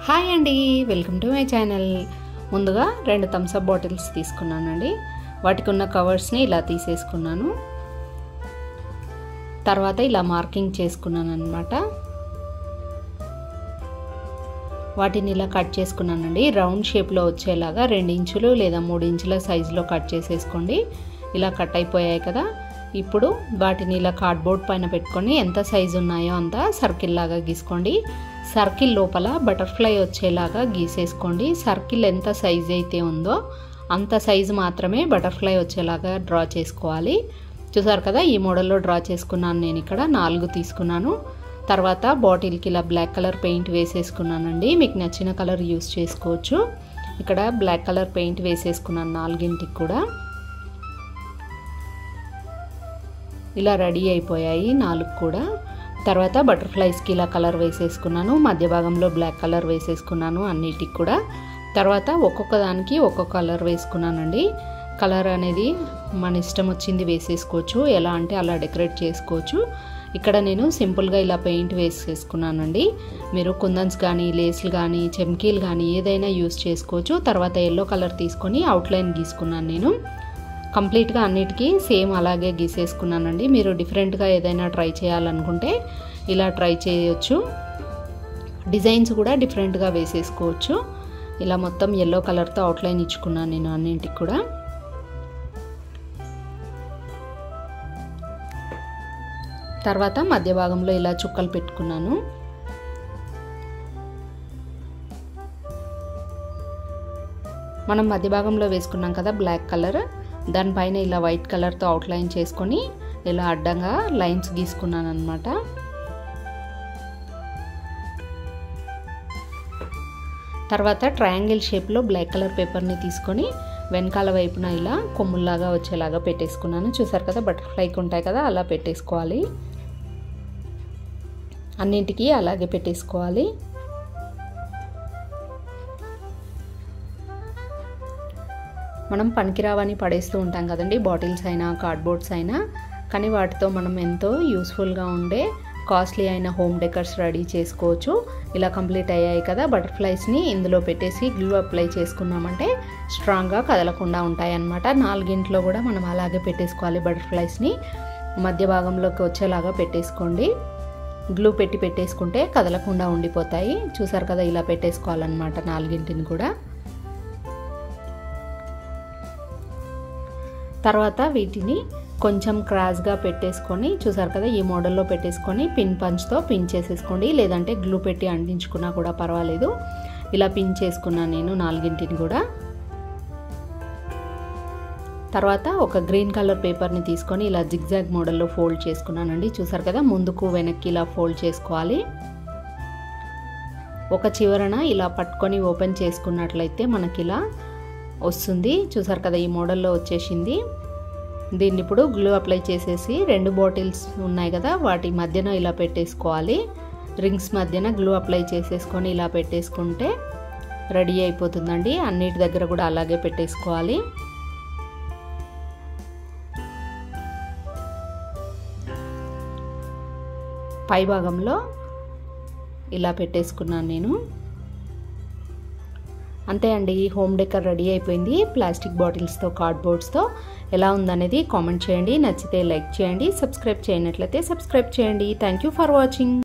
hi అండి welcome to my channel ముందుగా రెండు థమ్స్అప్ బాటిల్స్ తీసుకున్నానండి వాటికి ఉన్న కవర్స్ని ఇలా తీసేసుకున్నాను తర్వాత ఇలా మార్కింగ్ చేసుకున్నాను అనమాట వాటిని ఇలా కట్ చేసుకున్నానండి రౌండ్ షేప్లో వచ్చేలాగా రెండు ఇంచులు లేదా మూడు ఇంచుల సైజులో కట్ చేసేసుకోండి ఇలా కట్ అయిపోయాయి కదా ఇప్పుడు వాటిని ఇలా కార్డ్బోర్డ్ పైన పెట్టుకొని ఎంత సైజు ఉన్నాయో అంత సర్కిల్ లాగా గీసుకోండి సర్కిల్ లోపల బటర్ఫ్లై వచ్చేలాగా గీసేసుకోండి సర్కిల్ ఎంత సైజ్ అయితే ఉందో అంత సైజు మాత్రమే బటర్ఫ్లై వచ్చేలాగా డ్రా చేసుకోవాలి చూసారు కదా ఈ మోడల్లో డ్రా చేసుకున్నాను నేను ఇక్కడ నాలుగు తీసుకున్నాను తర్వాత బాటిల్కి ఇలా బ్లాక్ కలర్ పెయింట్ వేసేసుకున్నానండి మీకు నచ్చిన కలర్ యూస్ చేసుకోవచ్చు ఇక్కడ బ్లాక్ కలర్ పెయింట్ వేసేసుకున్నాను నాలుగింటికి కూడా ఇలా రెడీ అయిపోయాయి నాలుగు కూడా తర్వాత బటర్ఫ్లైస్కి ఇలా కలర్ వేసేసుకున్నాను మధ్య భాగంలో బ్లాక్ కలర్ వేసేసుకున్నాను అన్నిటికి కూడా తర్వాత ఒక్కొక్క దానికి ఒక్కొక్క కలర్ వేసుకున్నానండి కలర్ అనేది మన ఇష్టం వచ్చింది వేసేసుకోవచ్చు ఎలా అంటే అలా డెకరేట్ చేసుకోవచ్చు ఇక్కడ నేను సింపుల్గా ఇలా పెయింట్ వేసేసుకున్నానండి మీరు కుందన్స్ కానీ లేస్లు కానీ చెమ్కీలు కానీ ఏదైనా యూస్ చేసుకోవచ్చు తర్వాత ఎల్లో కలర్ తీసుకొని అవుట్లైన్ గీసుకున్నాను నేను కంప్లీట్గా అన్నిటికీ సేమ్ అలాగే గీసేసుకున్నానండి మీరు డిఫరెంట్గా ఏదైనా ట్రై చేయాలనుకుంటే ఇలా ట్రై చేయొచ్చు డిజైన్స్ కూడా డిఫరెంట్గా వేసేసుకోవచ్చు ఇలా మొత్తం ఎల్లో కలర్తో అవుట్లైన్ ఇచ్చుకున్నాను నేను అన్నింటికి కూడా తర్వాత మధ్య భాగంలో ఇలా చుక్కలు పెట్టుకున్నాను మనం మధ్య భాగంలో వేసుకున్నాం కదా బ్లాక్ కలర్ దానిపైన ఇలా వైట్ కలర్తో అవుట్లైన్ చేసుకొని ఇలా అడ్డంగా లైన్స్ గీసుకున్నాను అనమాట తర్వాత ట్రయాంగిల్ షేప్లో బ్లాక్ కలర్ పేపర్ని తీసుకొని వెనకాల వైపున ఇలా కొమ్ముల్లాగా వచ్చేలాగా పెట్టేసుకున్నాను చూసారు కదా బటర్ఫ్లైకి ఉంటాయి కదా అలా పెట్టేసుకోవాలి అన్నింటికి అలాగే పెట్టేసుకోవాలి మనం పనికిరావని పడేస్తూ ఉంటాం కదండి బాటిల్స్ అయినా కార్డ్బోర్డ్స్ అయినా కానీ వాటితో మనం ఎంతో యూస్ఫుల్గా ఉండే కాస్ట్లీ అయిన హోమ్ డెకర్స్ రెడీ చేసుకోవచ్చు ఇలా కంప్లీట్ అయ్యాయి కదా బటర్ఫ్లైస్ని ఇందులో పెట్టేసి గ్లూ అప్లై చేసుకున్నామంటే స్ట్రాంగ్గా కదలకుండా ఉంటాయి అన్నమాట నాలుగింట్లో కూడా మనం అలాగే పెట్టేసుకోవాలి బటర్ఫ్లైస్ని మధ్య భాగంలోకి వచ్చేలాగా పెట్టేసుకోండి గ్లూ పెట్టి పెట్టేసుకుంటే కదలకుండా ఉండిపోతాయి చూసారు కదా ఇలా పెట్టేసుకోవాలన్నమాట నాలుగింటిని కూడా తర్వాత వీటిని కొంచెం క్రాస్గా పెట్టేసుకొని చూసారు కదా ఈ మోడల్లో పెట్టేసుకొని పిన్ పంచ్తో పిన్ చేసేసుకోండి లేదంటే గ్లూ పెట్టి అంటించుకున్నా కూడా పర్వాలేదు ఇలా పిన్ చేసుకున్నాను నేను నాలుగింటిని కూడా తర్వాత ఒక గ్రీన్ కలర్ పేపర్ని తీసుకొని ఇలా జిగ్జాగ్ మోడల్లో ఫోల్డ్ చేసుకున్నానండి చూసారు కదా ముందుకు వెనక్కి ఇలా ఫోల్డ్ చేసుకోవాలి ఒక చివరన ఇలా పట్టుకొని ఓపెన్ చేసుకున్నట్లయితే మనకి ఇలా వస్తుంది చూసారు కదా ఈ మోడల్లో వచ్చేసింది దీన్ని ఇప్పుడు గ్లూ అప్లై చేసేసి రెండు బాటిల్స్ ఉన్నాయి కదా వాటి మధ్యన ఇలా పెట్టేసుకోవాలి రింగ్స్ మధ్యన గ్లూ అప్లై చేసేసుకొని ఇలా పెట్టేసుకుంటే రెడీ అయిపోతుందండి అన్నిటి దగ్గర కూడా అలాగే పెట్టేసుకోవాలి పై భాగంలో ఇలా పెట్టేసుకున్నాను నేను అంతే అండి హోమ్ డెకర్ రెడీ అయిపోయింది ప్లాస్టిక్ బాటిల్స్తో కార్డ్బోర్డ్స్తో ఎలా ఉందనేది కామెంట్ చేయండి నచ్చితే లైక్ చేయండి సబ్స్క్రైబ్ చేయనట్లయితే సబ్స్క్రైబ్ చేయండి థ్యాంక్ యూ ఫర్ వాచింగ్